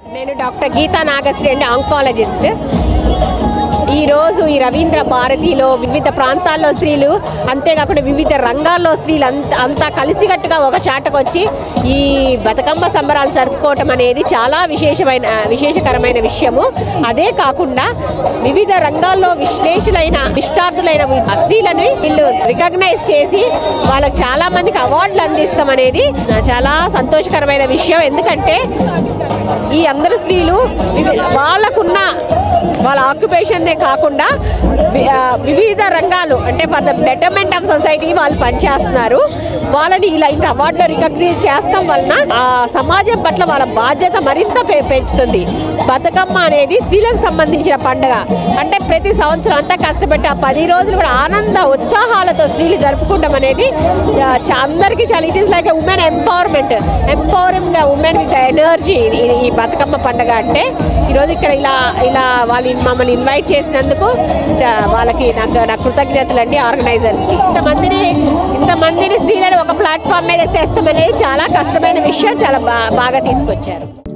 నేను డాక్టర్ గీతా నాగశ్రీ అండి ఆంకాలజిస్ట్ ఈరోజు ఈ రవీంద్ర భారతిలో వివిధ ప్రాంతాల్లో స్త్రీలు అంతేకాకుండా వివిధ రంగాల్లో స్త్రీలు అంత అంతా కలిసికట్టుగా ఒక చాటకు వచ్చి ఈ బతుకమ్మ సంబరాలు జరుపుకోవటం అనేది చాలా విశేషమైన విశేషకరమైన విషయము అదే కాకుండా వివిధ రంగాల్లో విశ్లేషులైన నిష్ఠార్థులైన స్త్రీలను వీళ్ళు రికగ్నైజ్ చేసి వాళ్ళకి చాలా మందికి అవార్డులు అందిస్తాం అనేది చాలా సంతోషకరమైన విషయం ఎందుకంటే ఈ అందరు స్త్రీలు వివి- వాళ్ళకున్న వాళ్ళ ఆక్యుపేషన్నే కాకుండా వి- ఆ, వివిధ రంగాలు అంటే for the betterment of society వాళ్ళు పనిచేస్తున్నారు వాళ్ళని ఇలా ఇంత అవార్డులో రికగ్నైజ్ చేస్తాం వలన ఆ సమాజం పట్ల వాళ్ళ బాధ్యత మరింత పె- పెంచుతుంది బతుకమ్మ అనేది స్త్రీలకు సంబంధించిన పండుగ అంటే ప్రతి సంవత్సరం అంతా కష్టపెట్టి ఆ పది రోజులు కూడా ఆనంద ఉత్సాహాలతో స్త్రీలు జరుపుకుంటాం అనేది చా- చా- అందరికీ చాలా it is like women empowerment empowering women with energy ఈ బతుకమ్మ పండుగ అంటే ఈరోజు ఇక్కడ ఇలా ఇలా వాళ్ళు మమ్మల్ని ఇన్వైట్ చేసినందుకు చా- వాళ్ళకి నాకు నా కృతజ్ఞతలు అండి ఆర్గనైజర్స్కి ఇంతమందిని ఇంతమందిని స్త్రీలను ఒక ప్లాట్ఫామ్ మీద తెస్తామనేది చాలా కష్టమైన విషయం చాలా బా బాగా తీసుకొచ్చారు